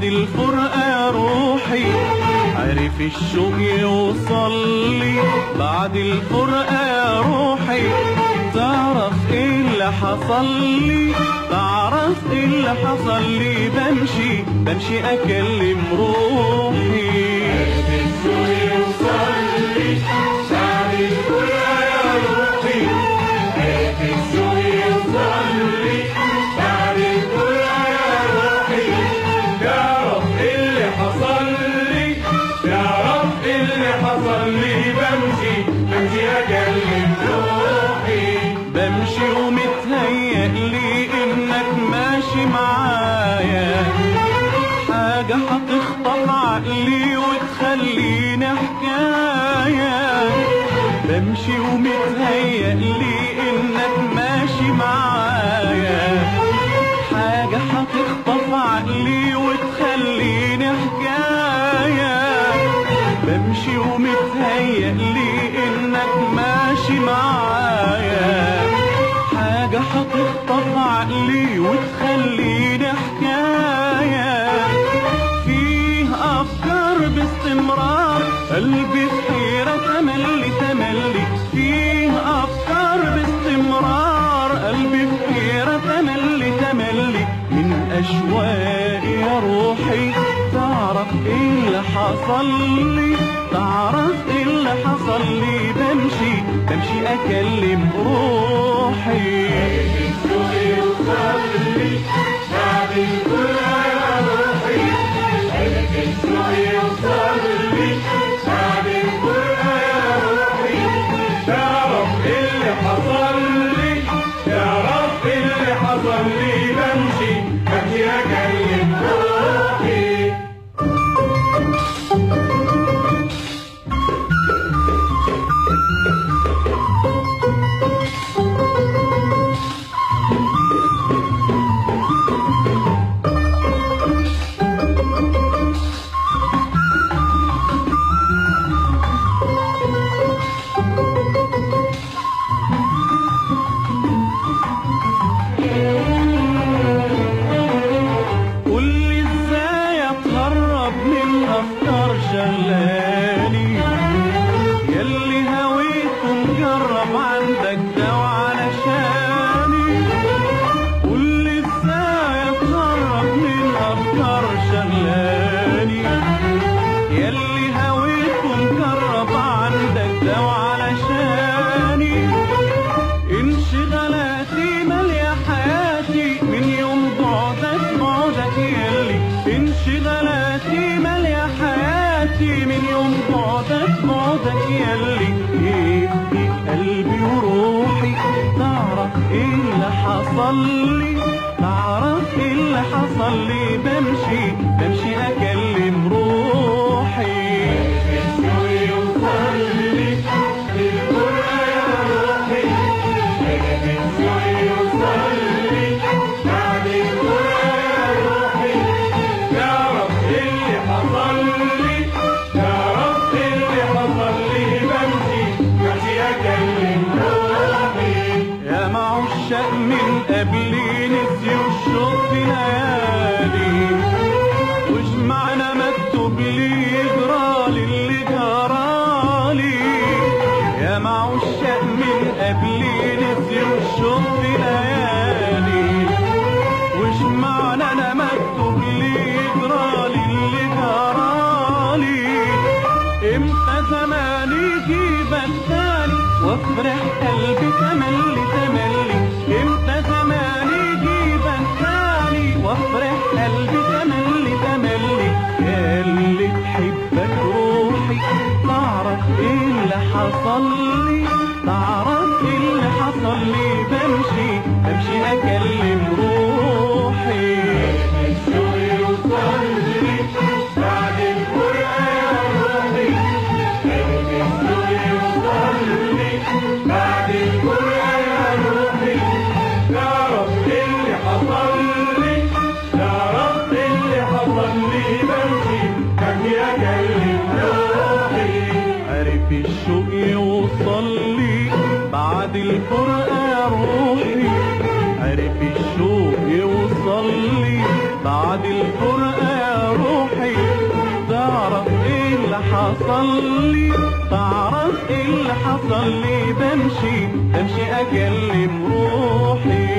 الفرقة يا روحي عرف الشوق يوصلي بعد الفرقة يا روحي تعرف ايه اللي حصل لي تعرف ايه اللي حصل لي بمشي بمشي اكلم روحي بمشي ومتهيأ لي انك ماشي معايا حاجة هتخطف عقلي وتخليني حكاية بمشي ومتهيأ لي انك ماشي معايا حاجة هتخطف عقلي وتخليني حكاية بمشي ومتهيأ لي انك ماشي معايا حاجة هتخطف عقلي وتخليني حكاية فيه أفكار باستمرار قلبي في حيرة تملي تملي فيه أفكار باستمرار قلبي في حيرة تملي تملي من أشواقي يا روحي تعرف ايه اللي حصل لي تعرف ايه اللي حصل لي بمشي بمشي اكلم روحي قول لي ازاي اتهرب من افكار شغلاني ياللي هويت ومجرب عندك دوا علشاني قول لي ازاي اتهرب من افكار شغلاني ياللي هويت ومجرب عندك دوا علشاني انشغالاتي مالية حياتي من يوم بعدك بعدك يلي انشغالاتي مالية حياتي من يوم بعدك بعدك يلي ايه في قلبي وروحي تعرف ايه اللي حصل لي تعرف ايه اللي حصل لي بمشي بمشي اكلم روحي يا معشاق من قبلي نسيوا الشوق في ليالي وجمعنا مكتوب لي جرالي اللي جرالي يا معشاق من قبلي نسيوا الشوق في ليالي وجمعنا انا مكتوب لي جرالي اللي جرالي امتى زمان يجيبك تاني وافرح قلبي تملي تملي امتى زمان يجيبك تاني وافرح قلبي تملي تملي يا اللي تحبك روحي تعرف ايه اللي حصل لي تعرف ايه اللي حصل لي بمشي بمشي اكلم روحي عارف الشوق يوصل لي بعد الفرقة يا روحي عارف الشوق يوصل لي بعد الفرقة يا حصل لي تعرف ايه اللي حصل لي بمشي بمشي اكلم روحي